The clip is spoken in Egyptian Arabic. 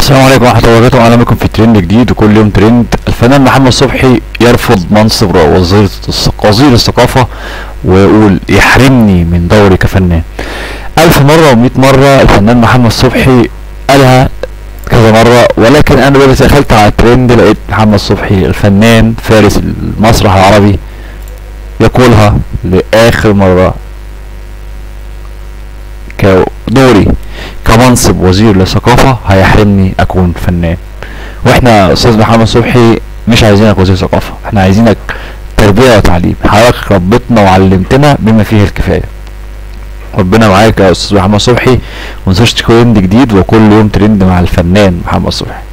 السلام عليكم ورحمة الله وبركاته أهلا بكم في ترند جديد وكل يوم ترند الفنان محمد صبحي يرفض منصب وزير الثق- وزير الثقافة ويقول يحرمني من دوري كفنان ألف مرة ومئة مرة الفنان محمد صبحي قالها كذا مرة ولكن أنا دلوقتي دخلت على الترند لقيت محمد صبحي الفنان فارس المسرح العربي يقولها لآخر مرة كدوري كمنصب وزير للثقافة هيحرمني أكون فنان واحنا أستاذ محمد صبحي مش عايزينك وزير ثقافة احنا عايزينك تربية وتعليم حضرتك ربتنا وعلمتنا بما فيه الكفاية ربنا معاك يا أستاذ محمد صبحي ونسيرش ترند جديد وكل يوم ترند مع الفنان محمد صبحي